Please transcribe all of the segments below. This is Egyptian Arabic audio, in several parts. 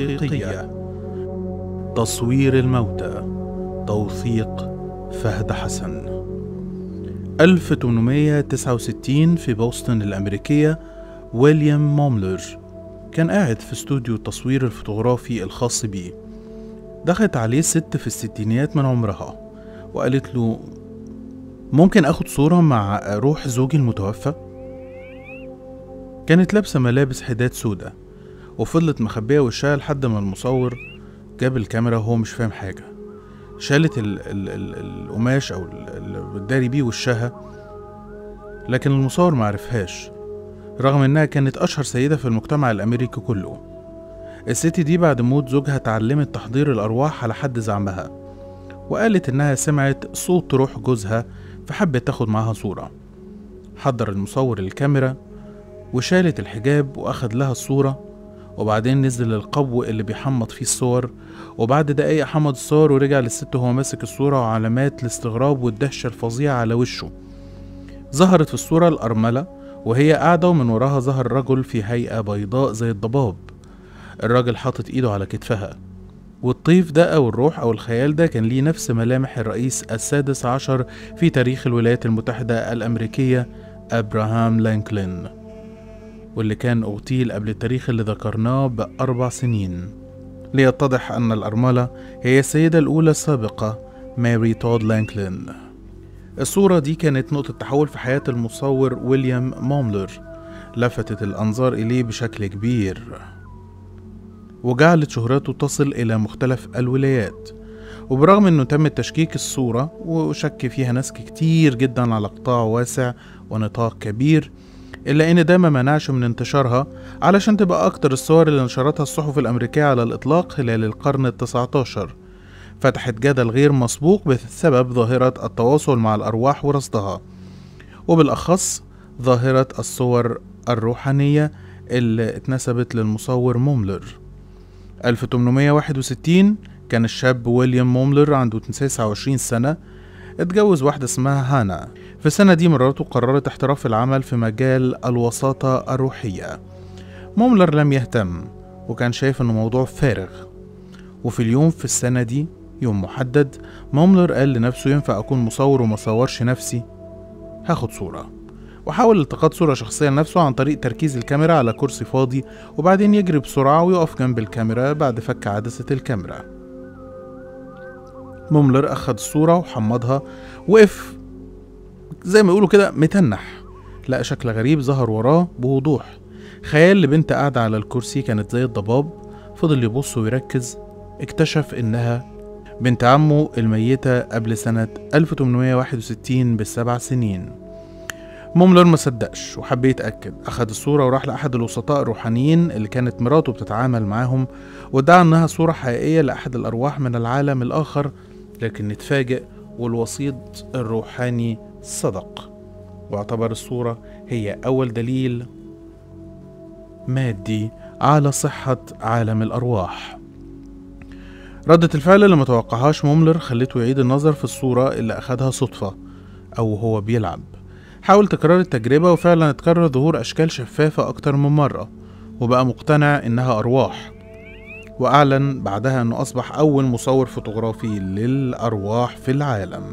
حقيقية تصوير الموتى توثيق فهد حسن 1869 في بوسطن الأمريكية ويليام موملر كان قاعد في استوديو التصوير الفوتوغرافي الخاص بيه دخلت عليه ست في الستينيات من عمرها وقالت له ممكن اخد صورة مع روح زوجي المتوفى؟ كانت لابسة ملابس حداد سودا وفضلت مخبية وشها لحد ما المصور جاب الكاميرا وهو مش فاهم حاجة شالت ال ال ال القماش أو ال- ال- الداري بيه وشها لكن المصور معرفهاش رغم إنها كانت أشهر سيدة في المجتمع الأمريكي كله الست دي بعد موت زوجها اتعلمت تحضير الأرواح على حد زعمها وقالت إنها سمعت صوت روح جوزها فحبت تاخد معاها صورة حضر المصور الكاميرا وشالت الحجاب وأخد لها الصورة وبعدين نزل القبو اللي بيحمض فيه الصور وبعد دقايق حمض الصور ورجع للست وهو ماسك الصورة وعلامات الاستغراب والدهشة الفظيعة على وشه ظهرت في الصورة الأرملة وهي قاعدة ومن وراها ظهر رجل في هيئة بيضاء زي الضباب الراجل حاطط ايده على كتفها والطيف ده أو الروح أو الخيال ده كان ليه نفس ملامح الرئيس السادس عشر في تاريخ الولايات المتحدة الأمريكية أبراهام لينكولن واللي كان اغتيل قبل التاريخ اللي ذكرناه بأربع سنين ليتضح أن الأرملة هي السيدة الأولى السابقة ماري تود لانكلين الصورة دي كانت نقطة تحول في حياة المصور ويليام موملر لفتت الأنظار إليه بشكل كبير وجعلت شهرته تصل إلى مختلف الولايات وبرغم انه تم تشكيك الصورة وشك فيها ناس كتير جدا على قطاع واسع ونطاق كبير إلا إن ده ما منعش من انتشارها علشان تبقى أكتر الصور اللي نشرتها الصحف الأمريكية على الإطلاق خلال القرن التسعة عشر فتحت جدل غير مسبوق بسبب ظاهرة التواصل مع الأرواح ورصدها وبالأخص ظاهرة الصور الروحانية اللي اتنسبت للمصور موملر 1861 كان الشاب ويليام موملر عنده 29 سنة اتجوز واحدة اسمها هانا في السنة دي مراته قررت احتراف العمل في مجال الوساطة الروحية موملر لم يهتم وكان شايف انه موضوع فارغ وفي اليوم في السنة دي يوم محدد موملر قال لنفسه ينفع أكون مصور وما صورش نفسي هاخد صورة وحاول التقاط صورة شخصية لنفسه عن طريق تركيز الكاميرا على كرسي فاضي وبعدين يجري بسرعة ويقف جنب الكاميرا بعد فك عدسة الكاميرا موملر أخد الصورة وحمضها وقف زي ما يقولوا كده متنح لقى شكل غريب ظهر وراه بوضوح خيال لبنت قاعدة على الكرسي كانت زي الضباب فضل يبص ويركز اكتشف إنها بنت عمه الميتة قبل سنة 1861 بالسبع سنين موملر ما صدقش وحب يتأكد أخد الصورة وراح لأحد الوسطاء الروحانيين اللي كانت مراته بتتعامل معاهم وادعى إنها صورة حقيقية لأحد الأرواح من العالم الآخر لكن اتفاجئ والوسيط الروحاني صدق واعتبر الصورة هي أول دليل مادي على صحة عالم الأرواح ردة الفعل اللي متوقعهاش موملر خلته يعيد النظر في الصورة اللي أخدها صدفة أو هو بيلعب حاول تكرار التجربة وفعلا اتكرر ظهور أشكال شفافة أكتر من مرة وبقى مقتنع إنها أرواح وأعلن بعدها أنه أصبح أول مصور فوتوغرافي للأرواح في العالم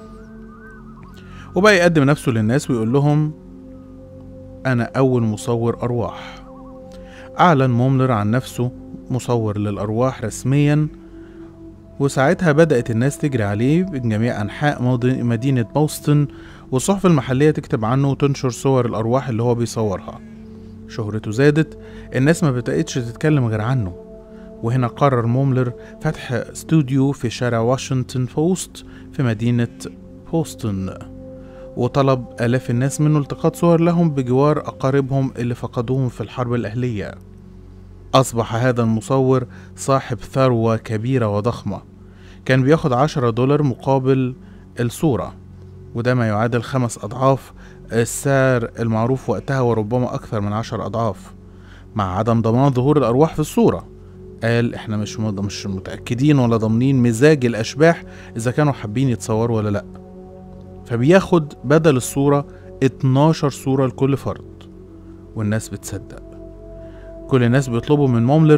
وبقى يقدم نفسه للناس ويقول لهم أنا أول مصور أرواح أعلن موملر عن نفسه مصور للأرواح رسميا وساعتها بدأت الناس تجري عليه من جميع أنحاء مد- مدينة بوسطن والصحف المحلية تكتب عنه وتنشر صور الأرواح اللي هو بيصورها شهرته زادت الناس ما بقتش تتكلم غير عنه وهنا قرر موملر فتح استوديو في شارع واشنطن بوست في مدينة بوسطن وطلب آلاف الناس منه التقاط صور لهم بجوار أقاربهم اللي فقدوهم في الحرب الأهلية أصبح هذا المصور صاحب ثروة كبيرة وضخمة كان بياخد عشرة دولار مقابل الصورة وده ما يعادل خمس أضعاف السعر المعروف وقتها وربما أكثر من عشر أضعاف مع عدم ضمان ظهور الأرواح في الصورة قال احنا مش مد- مش متأكدين ولا ضامنين مزاج الأشباح إذا كانوا حابين يتصوروا ولا لأ فبياخد بدل الصورة 12 صورة لكل فرد والناس بتصدق كل الناس بيطلبوا من موملر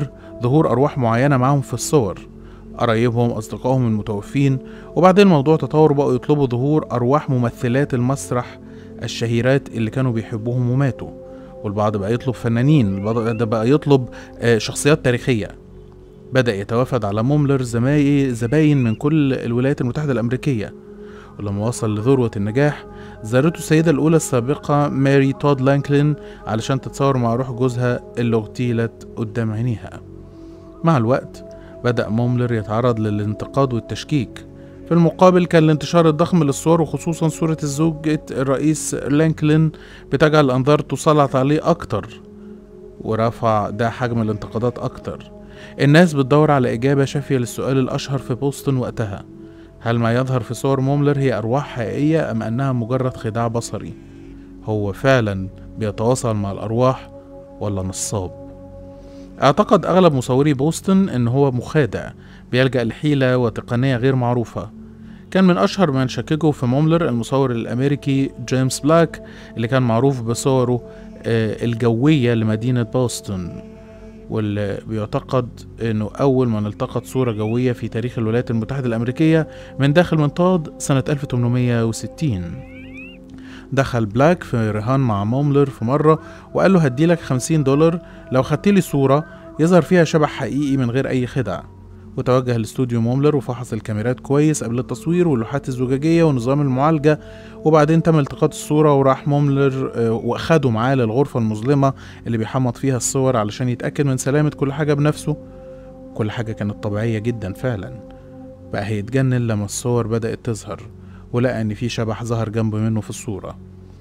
ظهور أرواح معينة معاهم في الصور قرايبهم أصدقائهم المتوفين وبعدين الموضوع تطور بقوا يطلبوا ظهور أرواح ممثلات المسرح الشهيرات اللي كانوا بيحبوهم وماتوا والبعض بقى يطلب فنانين البعض ده بقى يطلب آه، شخصيات تاريخية بدأ يتوافد على موملر زماي زباين من كل الولايات المتحدة الأمريكية ولما وصل لذروة النجاح زارته السيدة الأولى السابقة ماري تود لانكلين علشان تتصور مع روح جوزها اللي اغتيلت قدام عينيها مع الوقت بدأ موملر يتعرض للانتقاد والتشكيك في المقابل كان الانتشار الضخم للصور وخصوصا صورة الزوجة الرئيس لانكلين بتجعل الأنظار تسلط عليه أكتر ورفع ده حجم الانتقادات أكتر الناس بتدور على إجابة شافية للسؤال الأشهر في بوسطن وقتها هل ما يظهر في صور موملر هي أرواح حقيقية أم أنها مجرد خداع بصري؟ هو فعلا بيتواصل مع الأرواح ولا نصاب؟ اعتقد أغلب مصوري بوسطن إن هو مخادع بيلجأ لحيلة وتقنية غير معروفة كان من أشهر من شككه في موملر المصور الأمريكي جيمس بلاك اللي كان معروف بصوره آه، الجوية لمدينة بوسطن واللي بيعتقد انه اول من التقط صورة جوية في تاريخ الولايات المتحدة الامريكية من داخل منطاد سنة 1860 دخل بلاك في رهان مع موملر في مرة وقال له هديلك 50 دولار لو خدت لي صورة يظهر فيها شبح حقيقي من غير أي خدع وتوجه لاستوديو موملر وفحص الكاميرات كويس قبل التصوير واللوحات الزجاجية ونظام المعالجة وبعدين تم التقاط الصورة وراح موملر آه، وأخده معاه للغرفة المظلمة اللي بيحمض فيها الصور علشان يتأكد من سلامة كل حاجة بنفسه كل حاجة كانت طبيعية جدا فعلا بقى هيتجنن لما الصور بدأت تظهر ولقى إن في شبح ظهر جنب منه في الصورة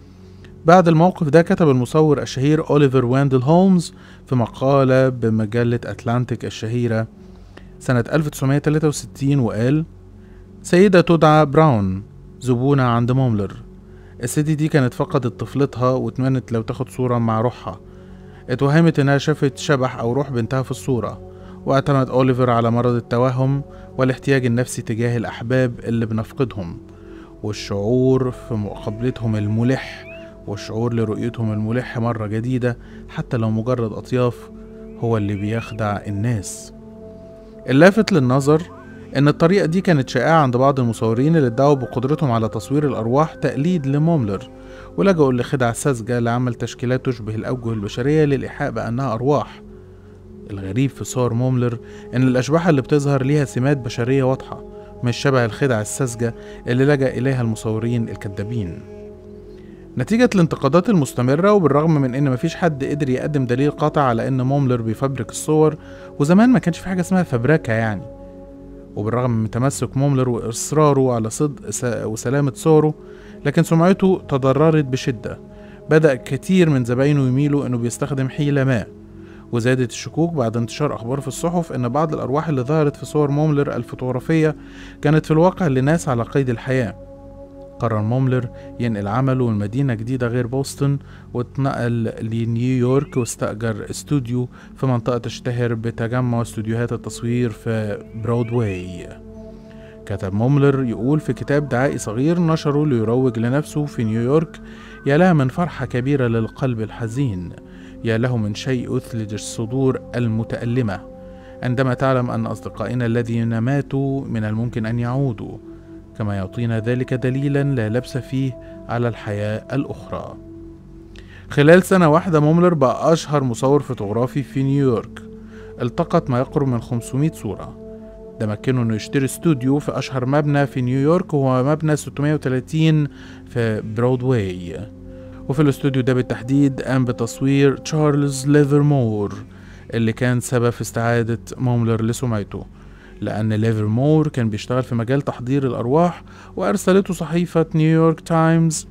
بعد الموقف ده كتب المصور الشهير أوليفر واندل هولمز في مقالة بمجلة أتلانتيك الشهيرة سنة 1963 وقال سيدة تدعى براون زبونة عند موملر الست دي كانت فقدت طفلتها واتمنت لو تاخد صورة مع روحها اتوهمت انها شافت شبح او روح بنتها في الصورة واعتمد اوليفر على مرض التوهم والاحتياج النفسي تجاه الاحباب اللي بنفقدهم والشعور في مقابلتهم الملح والشعور لرؤيتهم الملح مرة جديدة حتى لو مجرد أطياف هو اللي بيخدع الناس اللافت للنظر إن الطريقة دي كانت شائعة عند بعض المصورين اللي ادعوا بقدرتهم على تصوير الأرواح تقليد لموملر ولجأوا لخدع ساذجة لعمل تشكيلات تشبه الأوجه البشرية للإيحاء بأنها أرواح الغريب في صور موملر إن الأشباح اللي بتظهر ليها سمات بشرية واضحة مش شبه الخدع الساذجة اللي لجأ إليها المصورين الكذابين نتيجة الانتقادات المستمرة وبالرغم من إن مفيش حد قدر يقدم دليل قاطع على إن موملر بيفبرك الصور وزمان ما كانش في حاجة اسمها فبركة يعني وبالرغم من تمسك موملر وإصراره على صدق س- وسلامة صوره لكن سمعته تضررت بشدة بدأ كتير من زباينه يميلوا إنه بيستخدم حيلة ما وزادت الشكوك بعد انتشار أخبار في الصحف إن بعض الأرواح اللي ظهرت في صور موملر الفوتوغرافية كانت في الواقع لناس على قيد الحياة قرر موملر ينقل عمله لمدينة جديدة غير بوسطن واتنقل لنيويورك واستأجر استوديو في منطقة تشتهر بتجمع استوديوهات التصوير في برودواي كتب موملر يقول في كتاب دعائي صغير نشره ليروج لنفسه في نيويورك يا لها من فرحة كبيرة للقلب الحزين يا له من شيء يثلج الصدور المتألمة عندما تعلم أن أصدقائنا الذين ماتوا من الممكن أن يعودوا كما يعطينا ذلك دليلا لا لبس فيه على الحياة الأخرى خلال سنة واحدة موملر بقى أشهر مصور فوتوغرافي في نيويورك التقط ما يقرب من 500 صورة ده مكنه انه يشتري استوديو في اشهر مبنى في نيويورك وهو مبنى 630 في برودواي وفي الاستوديو ده بالتحديد قام بتصوير تشارلز ليفرمور اللي كان سبب في استعادة موملر لسمعته لأن ليفرمور كان بيشتغل في مجال تحضير الأرواح وأرسلته صحيفة نيويورك تايمز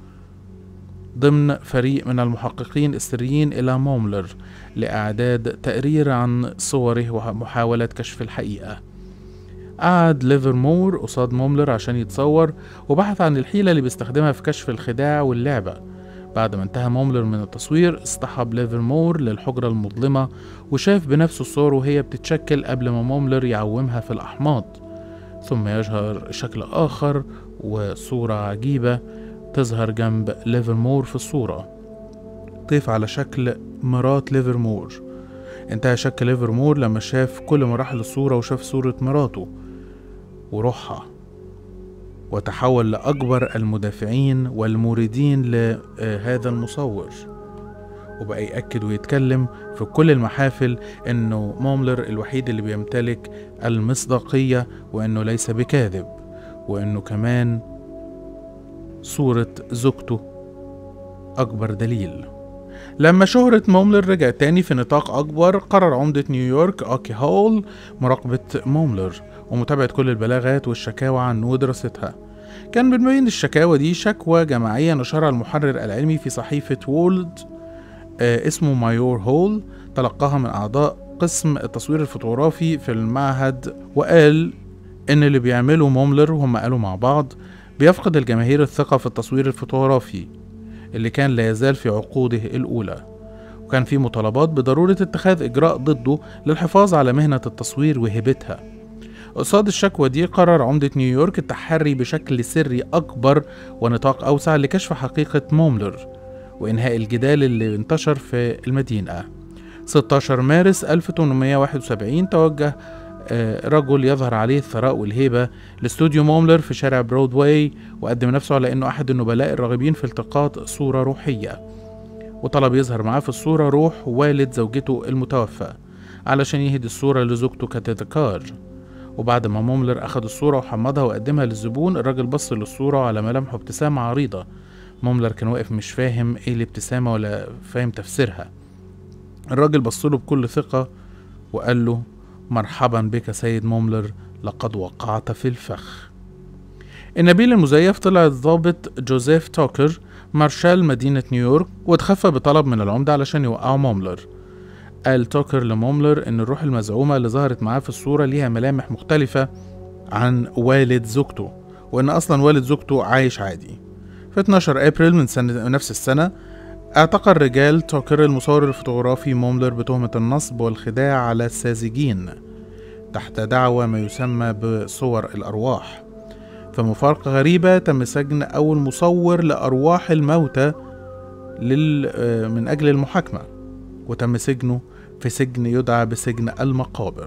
ضمن فريق من المحققين السريين إلى موملر لإعداد تقرير عن صوره ومحاولة كشف الحقيقة قعد ليفرمور قصاد موملر عشان يتصور وبحث عن الحيلة اللي بيستخدمها في كشف الخداع واللعبة بعد ما انتهى موملر من التصوير اصطحب ليفرمور للحجرة المظلمة وشاف بنفسه الصور وهي بتتشكل قبل ما موملر يعومها في الأحماض ثم يظهر شكل آخر وصورة عجيبة تظهر جنب ليفرمور في الصورة طيف على شكل مرات ليفرمور انتهى شك ليفرمور لما شاف كل مراحل الصورة وشاف صورة مراته وروحها وتحول لأكبر المدافعين والموردين لهذا المصور وبقى يأكد ويتكلم في كل المحافل إنه موملر الوحيد اللي بيمتلك المصداقية وإنه ليس بكاذب وإنه كمان صورة زوجته أكبر دليل لما شهرة موملر رجع تاني في نطاق أكبر قرر عمدة نيويورك أوكي هول مراقبة موملر ومتابعة كل البلاغات والشكاوى عنه ودراستها كان من بين الشكاوى دي شكوى جماعية نشرها المحرر العلمي في صحيفة وولد آه اسمه مايور هول تلقاها من أعضاء قسم التصوير الفوتوغرافي في المعهد وقال إن اللي بيعمله موملر وهم قالوا مع بعض بيفقد الجماهير الثقة في التصوير الفوتوغرافي اللي كان لا يزال في عقوده الأولى وكان في مطالبات بضرورة اتخاذ إجراء ضده للحفاظ على مهنة التصوير وهبتها قصاد الشكوى دي قرر عمدة نيويورك التحري بشكل سري أكبر ونطاق أوسع لكشف حقيقة موملر وإنهاء الجدال اللي انتشر في المدينة 16 مارس 1871 توجه رجل يظهر عليه الثراء والهيبة لاستوديو موملر في شارع برودواي وقدم نفسه على أنه أحد النبلاء الراغبين في التقاط صورة روحية وطلب يظهر معاه في الصورة روح والد زوجته المتوفى علشان يهدي الصورة لزوجته كتذكار وبعد ما موملر أخد الصورة وحمضها وقدمها للزبون الراجل بص للصورة على ملامحه ابتسامة عريضة موملر كان واقف مش فاهم ايه الابتسامة ولا فاهم تفسيرها الراجل بصله بكل ثقة وقال له مرحبا بك سيد موملر لقد وقعت في الفخ النبيل المزيف طلع الضابط جوزيف توكر مارشال مدينة نيويورك واتخفى بطلب من العمدة علشان يوقعوا موملر قال توكر لموملر إن الروح المزعومة اللي ظهرت معاه في الصورة ليها ملامح مختلفة عن والد زوجته وإن أصلا والد زوجته عايش عادي في 12 أبريل من سنة نفس السنة اعتقل رجال توكر المصور الفوتوغرافي موملر بتهمة النصب والخداع على الساذجين تحت دعوى ما يسمى بصور الأرواح في مفارقة غريبة تم سجن أول مصور لأرواح الموتى لل... من أجل المحاكمة وتم سجنه في سجن يدعى بسجن المقابر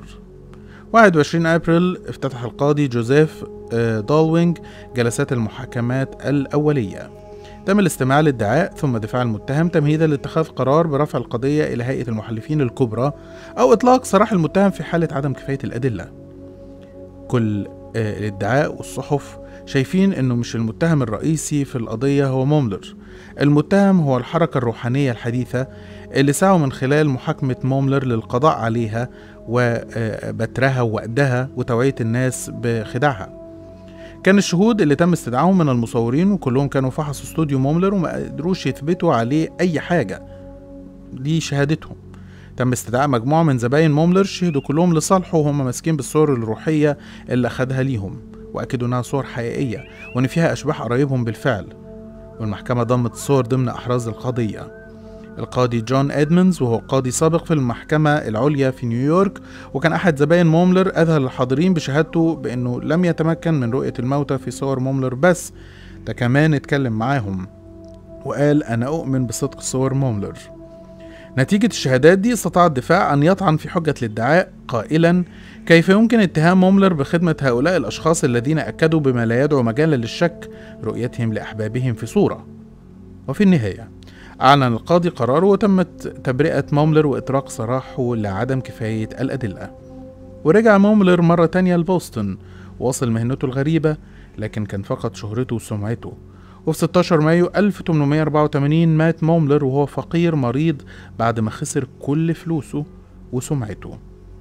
21 أبريل افتتح القاضي جوزيف دالوينج جلسات المحاكمات الأولية تم الاستماع للادعاء ثم دفاع المتهم تمهيدا لاتخاذ قرار برفع القضية إلى هيئة المحلفين الكبرى أو إطلاق سراح المتهم في حالة عدم كفاية الأدلة كل الادعاء والصحف شايفين انه مش المتهم الرئيسي في القضية هو موملر المتهم هو الحركة الروحانية الحديثة اللي سعوا من خلال محاكمة موملر للقضاء عليها وبترها ووأدها وتوعية الناس بخداعها كان الشهود اللي تم استدعائهم من المصورين وكلهم كانوا فحصوا استوديو موملر وما قدروش يثبتوا عليه أي حاجة دي شهادتهم تم استدعاء مجموعة من زباين موملر شهدوا كلهم لصالحه وهم ماسكين بالصور الروحية اللي أخدها ليهم وأكدوا إنها صور حقيقية وإن فيها أشباح قرايبهم بالفعل والمحكمة ضمت الصور ضمن أحراز القضية القاضي جون إدمونز وهو قاضي سابق في المحكمة العليا في نيويورك وكان أحد زباين موملر أذهل الحاضرين بشهادته بأنه لم يتمكن من رؤية الموتى في صور موملر بس ده كمان اتكلم معاهم وقال أنا أؤمن بصدق صور موملر نتيجة الشهادات دي استطاع الدفاع أن يطعن في حجة الادعاء قائلا كيف يمكن اتهام موملر بخدمة هؤلاء الأشخاص الذين أكدوا بما لا يدعو مجالا للشك رؤيتهم لأحبابهم في صورة وفي النهاية أعلن القاضي قراره وتمت تبرئة موملر وإطراق سراحه لعدم كفاية الأدلة ورجع موملر مرة تانية لبوسطن واصل مهنته الغريبة لكن كان فقد شهرته وسمعته وفي 16 مايو 1884 مات موملر وهو فقير مريض بعد ما خسر كل فلوسه وسمعته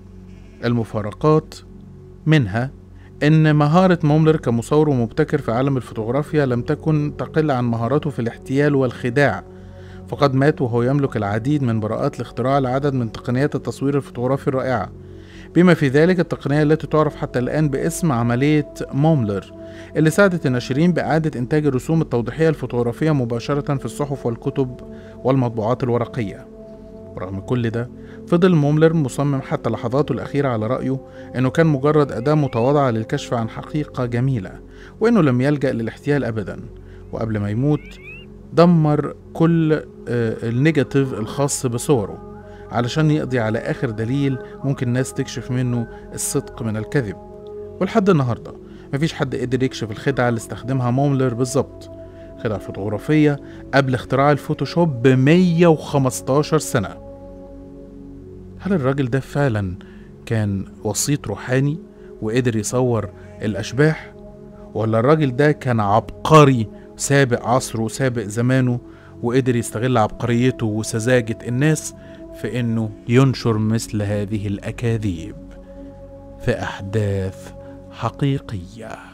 المفارقات منها إن مهارة موملر كمصور ومبتكر في عالم الفوتوغرافيا لم تكن تقل عن مهاراته في الاحتيال والخداع فقد مات وهو يملك العديد من براءات لاختراع العدد من تقنيات التصوير الفوتوغرافي الرائعة بما في ذلك التقنية التي تعرف حتى الآن باسم عملية موملر اللي ساعدت الناشرين بإعادة إنتاج الرسوم التوضيحية الفوتوغرافية مباشرة في الصحف والكتب والمطبوعات الورقية ورغم كل ده فضل موملر مصمم حتى لحظاته الأخيرة على رأيه إنه كان مجرد أداة متواضعة للكشف عن حقيقة جميلة وإنه لم يلجأ للاحتيال أبدا وقبل ما يموت دمر كل النيجاتيف الخاص بصوره علشان يقضي على آخر دليل ممكن الناس تكشف منه الصدق من الكذب ولحد النهاردة مفيش حد قدر يكشف الخدعة اللي استخدمها موملر بالظبط خدعة فوتوغرافية قبل اختراع الفوتوشوب ب 115 سنة هل الراجل ده فعلا كان وسيط روحاني وقدر يصور الأشباح ولا الراجل ده كان عبقري سابق عصره وسابق زمانه وقدر يستغل عبقريته وسذاجة الناس في إنه ينشر مثل هذه الأكاذيب في أحداث حقيقيه